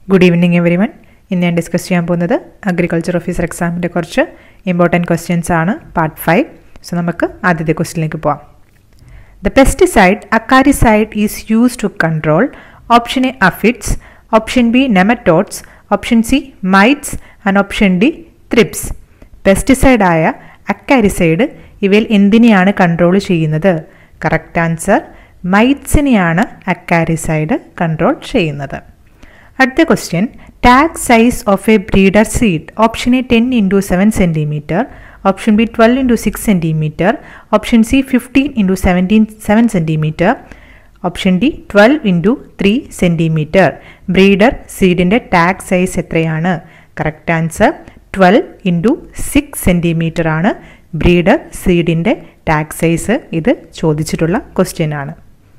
good evening every one ഇന്ന് ഞാൻ discuss ചെയ്യാൻ പോകുന്നത് അഗ്രികൾച്ചർ ഓഫീസർ എക്സാമിൻ്റെ കുറച്ച് ഇമ്പോർട്ടൻറ്റ് ക്വസ്റ്റ്യൻസ് ആണ് പാർട്ട് ഫൈവ് സോ നമുക്ക് ആദ്യത്തെ ക്വസ്റ്റ്യനിലേക്ക് പോവാം the pesticide acaricide is use to control option A aphids option B nematodes option C mites and option D thrips പെസ്റ്റിസൈഡായ അക്കാരിസൈഡ് ഇവയിൽ എന്തിനെയാണ് കൺട്രോൾ ചെയ്യുന്നത് കറക്റ്റ് ആൻസർ മൈറ്റ്സിനെയാണ് അക്കാരിസൈഡ് കൺട്രോൾ ചെയ്യുന്നത് അടുത്ത question tag size of a breeder seed option A ten into seven centimetre option B twelve into six centimetre option C fifteen into seventeen seven centimetre option D twelve into three centimetre breeder സീഡിൻ്റെ tag size എത്രയാണ് correct answer twelve into six centimetre ആണ് breeder സീഡിൻ്റെ tag size ഇത് ചോദിച്ചിട്ടുള്ള question ആണ്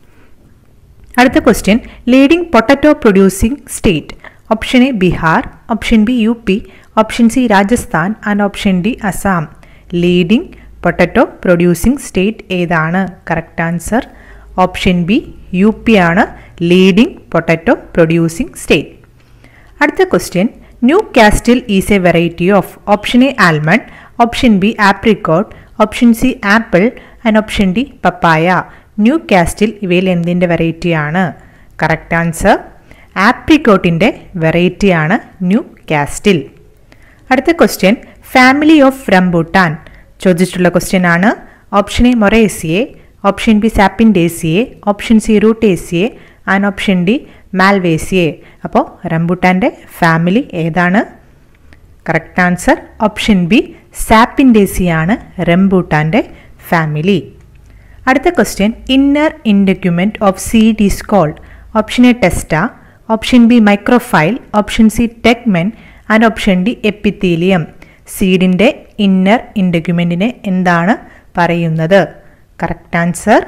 അടുത്ത question leading potato producing state option A Bihar option B U P option C Rajasthan and option D Assam leading potato producing state ഏതാണ് correct answer option B U P ആണ് leading potato producing state അടുത്ത question Newcastle is A variety of option A almond option B apricot option C apple and option D papaya Newcastle ഇവയിൽ എന്തിൻ്റെ വെറൈറ്റിയാണ് correct answer ആപ്രിക്കോട്ടിൻ്റെ വെറൈറ്റിയാണ് Newcastle അടുത്ത question family of rambutan ചോദിച്ചിട്ടുള്ള question ആണ് option A moraceae option B sapindaceae option C rutaceae and option D malvaceae അപ്പോൾ റംബൂട്ടാൻ്റെ family ഏതാണ് കറക്റ്റ് ആൻസർ ഓപ്ഷൻ ബി സാപ്പിൻഡേസിയാണ് റംബൂട്ടാൻ്റെ ഫാമിലി അടുത്ത question inner integument of seed is called option A testa option B micropyle option C tegmen and option D epithelium സീഡിൻ്റെ inner ഇൻഡക്യുമെൻറ്റിനെ എന്താണ് പറയുന്നത് correct answer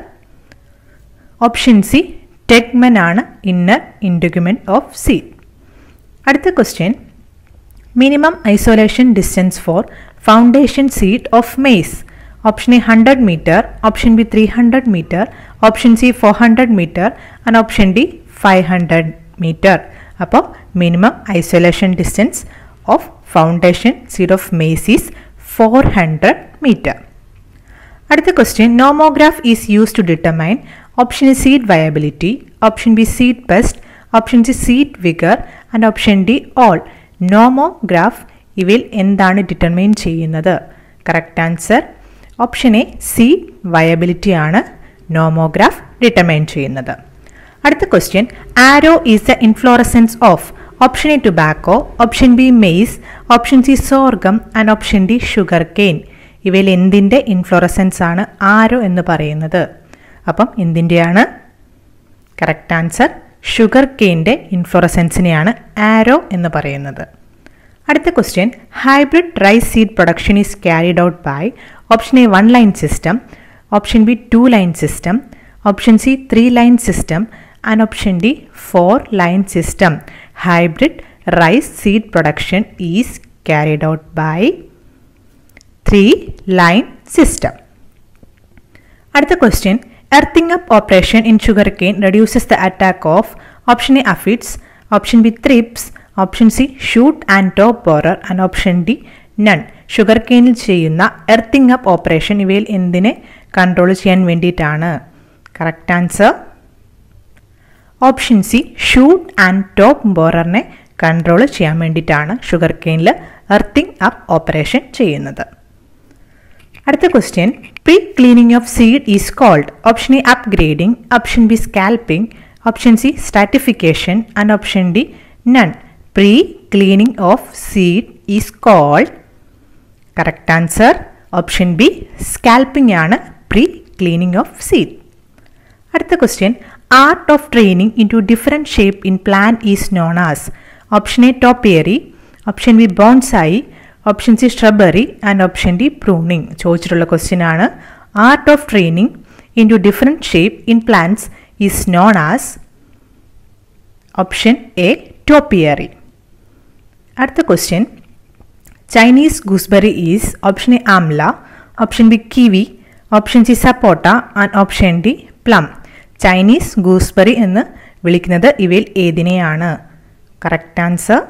option C tegmen ആണ് inner integument of seed അടുത്ത question minimum isolation distance for foundation seed of maize option A hundred metre option B three hundred metre option C four hundred metre and option D five hundred metre അപ്പോൾ minimum isolation distance of foundation seed of maize is four hundred metre അടുത്ത question nomograph is use to determine option A seed viability option B seed pest option C seed vigour and option D all nomograph ഇവയിൽ എന്താണ് determine ചെയ്യുന്നത് correct answer option A seed viability ആണ് nomograph determine ചെയ്യുന്നത് അടുത്ത question arrow is the inflorescence of option A tobacco option B maize option C sorghum and option D sugarcane ഇവയിൽ എന്തിൻ്റെ inflorescence ആണ് arrow എന്ന് പറയുന്നത് അപ്പം എന്തിൻ്റെയാണ് കറക്റ്റ് ആൻസർ ഷുഗർ കെയിൻ്റെ ഇൻഫ്ലോറസൻസിനെയാണ് ആരോ എന്ന് പറയുന്നത് അടുത്ത question hybrid rice seed production is carried out by option A one line system option B two line system option C three line system and option D four line system hybrid rice seed production is carried out by three line system അടുത്ത question earthing up operation in sugarcane reduces the attack of option A aphids option B thrips option C shoot and top borer and option D none ഷുഗർ കെയിനിൽ ചെയ്യുന്ന earthing up operation ഇവയിൽ എന്തിനെ control ചെയ്യാൻ വേണ്ടിയിട്ടാണ് correct answer option C shoot and top ബോററിനെ control ചെയ്യാൻ വേണ്ടിയിട്ടാണ് ഷുഗർ കെയിനിൽ എർത്തിങ് അപ്പ് ഓപ്പറേഷൻ ചെയ്യുന്നത് അടുത്ത question pre cleaning of seed is called option A upgrading option B scalping option C stratification and option D none pre cleaning of seed is called correct answer option B scalping ആണ് pre cleaning of seed അടുത്ത question art of training in to different shape in plan is known as option A topiary option B bonsai option C strawberry and option D pruning ചോദിച്ചിട്ടുള്ള question ആണ് art of training in to different shape in plants is known as option A topiary അടുത്ത question Chinese gooseberry is option A amla option B kiwi option C sapota and option D plum Chinese gooseberry എന്ന് വിളിക്കുന്നത് ഇവയിൽ ഏതിനെയാണ് correct answer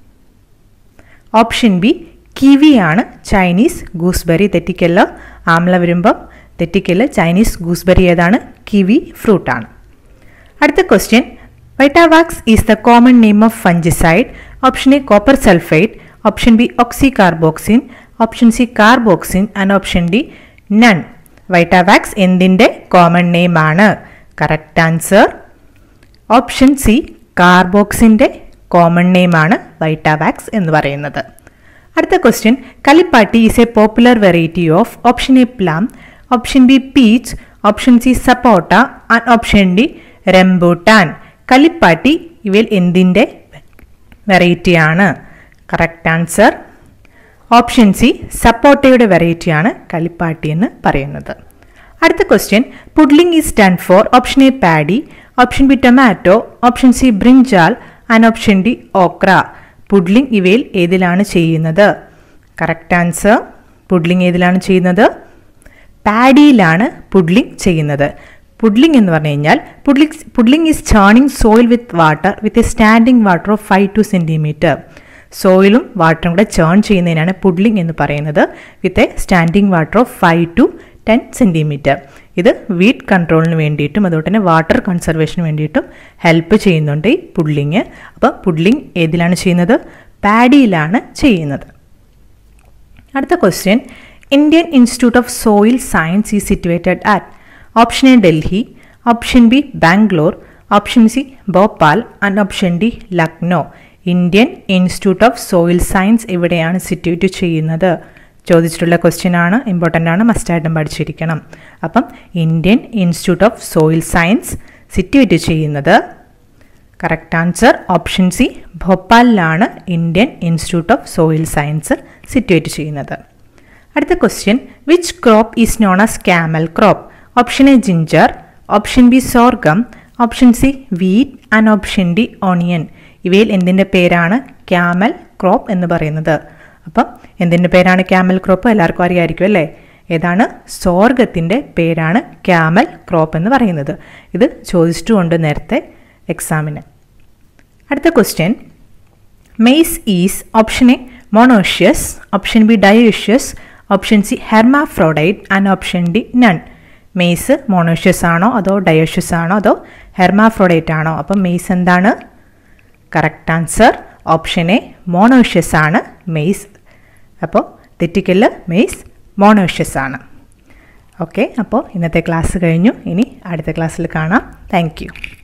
option B kiwi ആണ് Chinese gooseberry തെറ്റിക്കല്ല ആംല വരുമ്പം തെറ്റിക്കല്ല Chinese gooseberry ഏതാണ് കിവി ഫ്രൂട്ടാണ് അടുത്ത question Vitavax is the common name of fungicide option A copper sulphide option B oxycarboxin option C carboxin and option D none Vitavax എന്തിൻ്റെ common name ആണ് correct answer option C കാർബോക്സിൻ്റെ common name ആണ് Vitavax എന്ന് പറയുന്നത് അടുത്ത question Kalipatti is a popular variety of option A plum option B peach option C sapota and option D rambutan Kalipatti ഇവയിൽ എന്തിൻ്റെ വെറൈറ്റിയാണ് കറക്റ്റ് ആൻസർ ഓപ്ഷൻ സി സപ്പോട്ടയുടെ വെറൈറ്റിയാണ് കളിപ്പാട്ടി എന്ന് പറയുന്നത് അടുത്ത question puddling is done for option A paddy option B tomato option C brinjal and option D okra puddling ഇവയിൽ ഏതിലാണ് ചെയ്യുന്നത് കറക്റ്റ് ആൻസർ പുഡ്ലിംഗ് ഏതിലാണ് ചെയ്യുന്നത് പാഡിയിലാണ് പുഡ്ലിംഗ് ചെയ്യുന്നത് പുഡ്ലിംഗ് എന്ന് പറഞ്ഞു കഴിഞ്ഞാൽ puddling puddling is churning soil with water with a standing water of five to centimetre സോയിലും വാട്ടറും കൂടെ ചേൺ ചെയ്യുന്നതിനാണ് പുഡ്ലിംഗ് എന്ന് പറയുന്നത് with a standing water of five to ten centimetre ഇത് വീറ്റ് കൺട്രോളിന് വേണ്ടിയിട്ടും അതുപോലെ തന്നെ വാട്ടർ കൺസർവേഷന് വേണ്ടിയിട്ടും ഹെൽപ്പ് ചെയ്യുന്നുണ്ട് ഈ പുഡ്ലിങ് അപ്പോൾ പുഡ്ലിംഗ് ഏതിലാണ് ചെയ്യുന്നത് പാഡിയിലാണ് ചെയ്യുന്നത് അടുത്ത question Indian institute of soil science is situated at option A Delhi option B Bangalore option C Bhopal and option D Lucknow Indian institute of soil science എവിടെയാണ് സിറ്റുവേറ്റ് ചെയ്യുന്നത് ചോദിച്ചിട്ടുള്ള ക്വസ്റ്റ്യൻ ആണ് ഇമ്പോർട്ടൻ്റ് ആണ് മസ്റ്റായിട്ടും പഠിച്ചിരിക്കണം അപ്പം Indian institute of soil science situate ചെയ്യുന്നത് correct answer option C ഭോപ്പാലിലാണ് Indian institute of soil science situate ചെയ്യുന്നത് അടുത്ത question which crop is known as camel crop option A ginger option B sorghum option C wheat and option D onion ഇവയിൽ എന്തിൻ്റെ പേരാണ് camel crop എന്ന് പറയുന്നത് അപ്പം എന്തിൻ്റെ പേരാണ് ക്യാമൽ ക്രോപ്പ് എല്ലാവർക്കും അറിയാമായിരിക്കും അല്ലേ ഏതാണ് സോർഗത്തിൻ്റെ പേരാണ് ക്യാമൽ ക്രോപ്പ് എന്ന് പറയുന്നത് ഇത് ചോദിച്ചിട്ടുമുണ്ട് നേരത്തെ എക്സാമിന് അടുത്ത question maize is option A monoecious option B dioecious option C hermaphrodite and option D none maize monoecious ആണോ അതോ ഡയോഷ്യസ് ആണോ അതോ ഹെർമാഫ്രോഡൈറ്റ് ആണോ അപ്പം മെയ്സ് എന്താണ് correct answer option A monoecious ആണ് മെയ്സ് അപ്പോൾ തെറ്റിക്കല് മെയ്സ് മോണോഷ്യസ് ആണ് ഓക്കെ അപ്പോൾ ഇന്നത്തെ ക്ലാസ് കഴിഞ്ഞു ഇനി അടുത്ത ക്ലാസ്സിൽ കാണാം താങ്ക്